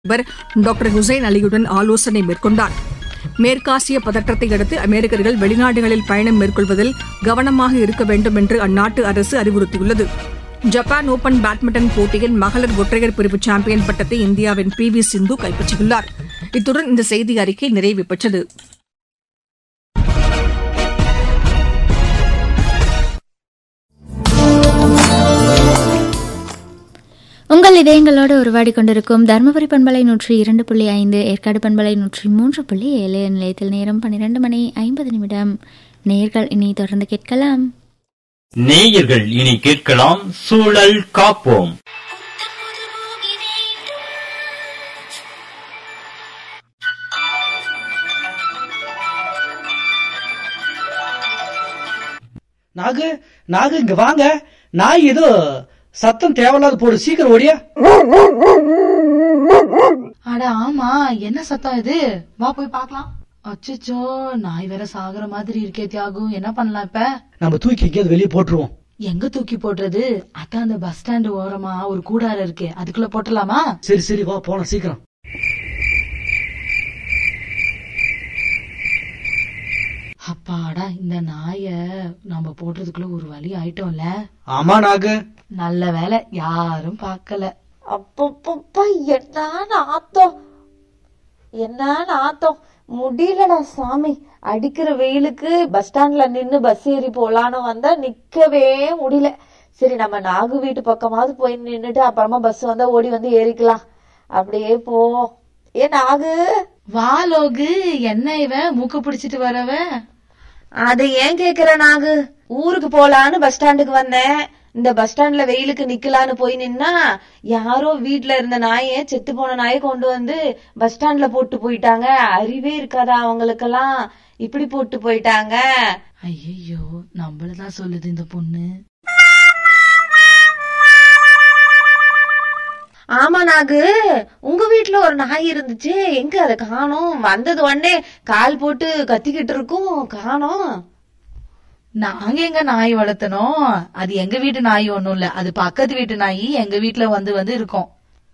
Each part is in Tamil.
அதிபர் டாக்டர் ஹுசைன் அலியுடன் ஆலோசனை மேற்கொண்டார் மேற்காசிய பதற்றத்தை அடுத்து அமெரிக்கர்கள் வெளிநாடுகளில் பயணம் மேற்கொள்வதில் கவனமாக இருக்க வேண்டும் என்று அந்நாட்டு அரசு அறிவுறுத்தியுள்ளது ஜப்பான் ஓபன் பேட்மிண்டன் போட்டியின் மகளிர் ஒற்றையர் பிரிவு சாம்பியன் பட்டத்தை இந்தியாவின் பி வி சிந்து கைப்பற்றியுள்ளார் இத்துடன் இந்த செய்தி அறிக்கை நிறைவு பெற்றது உங்கள் இதயங்களோடு உருவாடி கொண்டிருக்கும் தருமபுரி பண்பலை நூற்றி இரண்டு புள்ளி ஐந்து ஏற்காடு பண்பலை நூற்றி மூன்று புள்ளி ஏழு நிலையத்தில் நேரம் பன்னிரண்டு மணி ஐம்பது நிமிடம் நேர்கள் இனி தொடர்ந்து கேட்கலாம் நேயர்கள் இனி கேட்கலாம் சூழல் காப்போம் நாகு நாகு இங்க வாங்க நாய் ஏதோ சத்தம் தேவையில்லாத போடு சீக்கிரம் ஓடியா அட ஆமா என்ன சத்தம் இது வா போய் பார்க்கலாம் அச்சச்சோ நாய் வேற சாகுற மாதிரி இருக்கே தியாகு என்ன பண்ணலாம் இப்ப நம்ம தூக்கி எங்கேயாவது வெளியே போட்டுருவோம் எங்க தூக்கி போடுறது அதான் அந்த பஸ் ஸ்டாண்ட் ஓரமா ஒரு கூடாரம் இருக்கு அதுக்குள்ள போட்டலாமா சரி சரி வா போலாம் சீக்கிரம் அப்பாடா இந்த நாய நம்ம போடுறதுக்குள்ள ஒரு வழி ஆயிட்டோம்ல ஆமா நாகு நல்ல வேலை யாரும் பார்க்கல அப்பப்பப்பா என்ன நாத்தம் என்ன நாத்தம் முடியலடா சாமி அடிக்கிற வெயிலுக்கு பஸ் ஸ்டாண்ட்ல நின்னு பஸ் ஏறி போலான்னு வந்தா நிக்கவே முடியல சரி நம்ம நாகு வீட்டு பக்கமாவது போய் நின்னுட்டு அப்புறமா பஸ் வந்தா ஓடி வந்து ஏறிக்கலாம் அப்படியே போ ஏ நாகு வா லோகு என்ன இவன் மூக்கு பிடிச்சிட்டு வரவன் அது ஏன் கேக்குற நாகு ஊருக்கு போலான்னு பஸ் ஸ்டாண்டுக்கு வந்தேன் இந்த பஸ் ஸ்டாண்ட்ல வெயிலுக்கு நிக்கலான்னு போய் நின்னா யாரோ வீட்ல இருந்த நாயை செத்து போன நாயை கொண்டு வந்து பஸ் ஸ்டாண்ட்ல போட்டு போயிட்டாங்க அறிவே இருக்காதா அவங்களுக்கெல்லாம் இப்படி போட்டு போயிட்டாங்க ஐயோ நம்மளதான் சொல்லுது இந்த பொண்ணு ஆமா நாகு உங்க வீட்ல ஒரு நாய் இருந்துச்சு எங்க அதை காணோம் வந்தது உடனே கால் போட்டு கத்திக்கிட்டு இருக்கும் காணோம் நாங்க எங்க நாய் வளர்த்தனோம் அது எங்க வீட்டு நாய் ஒண்ணும் இல்ல அது பக்கத்து வீட்டு நாய் எங்க வீட்ல வந்து வந்து இருக்கோம்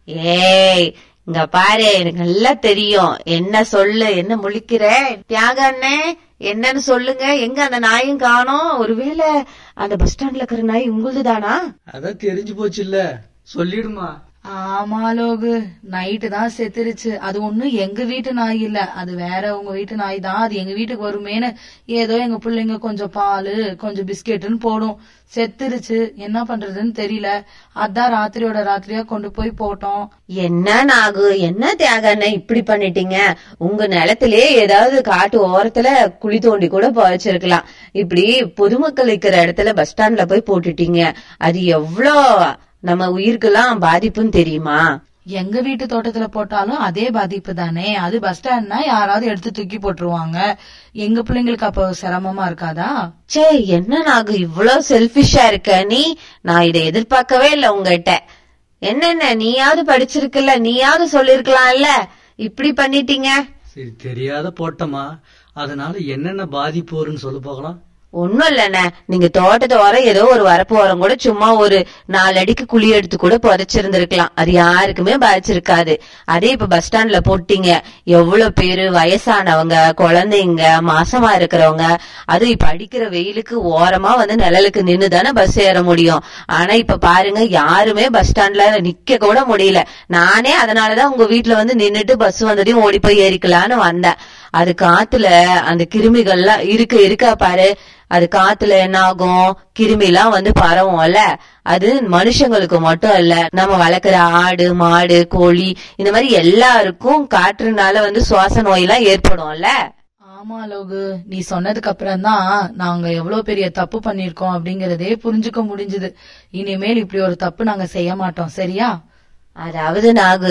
ஏய் இங்க பாரு எனக்கு நல்லா தெரியும் என்ன சொல்லு என்ன முழிக்கிற தியாக அண்ணே என்னன்னு சொல்லுங்க எங்க அந்த நாயும் காணோம் ஒருவேளை அந்த பஸ் ஸ்டாண்ட்ல இருக்கிற நாய் உங்களுது தானா அதான் தெரிஞ்சு போச்சு இல்ல சொல்லிடுமா ஆமா லோகு நைட்டு தான் செத்துருச்சு அது ஒண்ணும் எங்க வீட்டு நாய் இல்ல அது வேற உங்க வீட்டு நாய் தான் அது எங்க வீட்டுக்கு வருமேன்னு ஏதோ எங்க பிள்ளைங்க கொஞ்சம் பால் கொஞ்சம் பிஸ்கெட்டுன்னு போடும் செத்துருச்சு என்ன பண்றதுன்னு தெரியல அதான் ராத்திரியோட ராத்திரியா கொண்டு போய் போட்டோம் என்ன நாகு என்ன தியாக அண்ணே இப்படி பண்ணிட்டீங்க உங்க நிலத்திலே ஏதாவது காட்டு ஓரத்துல குழி தோண்டி கூட புதைச்சிருக்கலாம் இப்படி பொதுமக்கள் இருக்கிற இடத்துல பஸ் ஸ்டாண்ட்ல போய் போட்டுட்டீங்க அது எவ்வளோ நம்ம உயிருக்கெல்லாம் பாதிப்புன்னு தெரியுமா எங்க வீட்டு தோட்டத்துல போட்டாலும் அதே பாதிப்பு தானே அது பஸ் ஸ்டாண்ட்னா யாராவது எடுத்து தூக்கி போட்டுருவாங்க எங்க பிள்ளைங்களுக்கு அப்போ சிரமமா இருக்காதா சே என்ன நாகு இவ்ளோ செல்பிஷா இருக்க நீ நான் இதை எதிர்பார்க்கவே இல்ல உங்ககிட்ட என்னென்ன நீயாவது படிச்சிருக்கல நீயாவது சொல்லிருக்கலாம்ல இப்படி பண்ணிட்டீங்க சரி தெரியாத போட்டமா அதனால என்னென்ன பாதிப்பு வரும்னு சொல்லு போகலாம் ஒண்ணும் இல்லண்ணே நீங்க தோட்டத்து ஓரம் ஏதோ ஒரு வரப்பு ஓரம் கூட சும்மா ஒரு நாலு அடிக்கு குழி எடுத்து கூட புதைச்சிருந்திருக்கலாம் அது யாருக்குமே பாதிச்சிருக்காது அதே இப்ப பஸ் ஸ்டாண்ட்ல போட்டீங்க எவ்வளவு பேரு வயசானவங்க குழந்தைங்க மாசமா இருக்கிறவங்க அது இப்ப அடிக்கிற வெயிலுக்கு ஓரமா வந்து நிழலுக்கு நின்னு தானே பஸ் ஏற முடியும் ஆனா இப்ப பாருங்க யாருமே பஸ் ஸ்டாண்ட்ல நிக்க கூட முடியல நானே அதனாலதான் உங்க வீட்டுல வந்து நின்னுட்டு பஸ் வந்ததையும் ஓடி போய் ஏறிக்கலான்னு வந்தேன் அது காத்துல அந்த கிருமிகள்லாம் இருக்க இருக்கா பாரு அது காத்துல என்ன ஆகும் கிருமி எல்லாம் வந்து பரவும்ல அது மனுஷங்களுக்கு மட்டும் இல்ல நம்ம வளர்க்குற ஆடு மாடு கோழி இந்த மாதிரி எல்லாருக்கும் காற்றுனால வந்து சுவாச நோய் எல்லாம் ஏற்படும்ல ஆமா லோகு நீ சொன்னதுக்கு அப்புறம் தான் நாங்க எவ்வளவு பெரிய தப்பு பண்ணிருக்கோம் அப்படிங்கறதே புரிஞ்சுக்க முடிஞ்சது இனிமேல் இப்படி ஒரு தப்பு நாங்க செய்ய மாட்டோம் சரியா அதாவது நாகு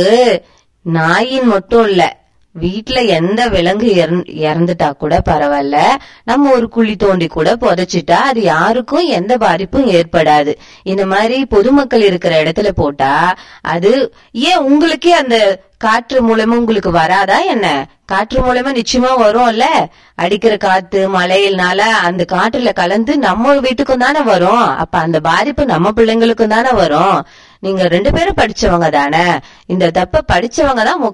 நாயின் மட்டும் இல்ல வீட்ல எந்த விலங்கு இறந்- இறந்துட்டா கூட பரவாயில்ல நம்ம ஒரு குழி தோண்டி கூட புதைச்சிட்டா அது யாருக்கும் எந்த பாதிப்பும் ஏற்படாது இந்த மாதிரி பொதுமக்கள் இருக்கிற இடத்துல போட்டா அது ஏன் உங்களுக்கே அந்த காற்று மூலமா உங்களுக்கு வராதா என்ன காற்று மூலமா நிச்சயமா வரும்ல அடிக்கிற காத்து மழையினால அந்த காற்றுல கலந்து நம்ம வீட்டுக்கும் தானே வரும் அப்ப அந்த பாதிப்பு நம்ம பிள்ளைங்களுக்கும் தானே வரும் நீங்க ரெண்டு பேரும் படிச்சவங்க தானே இந்த தப்ப படிச்சவங்க தான்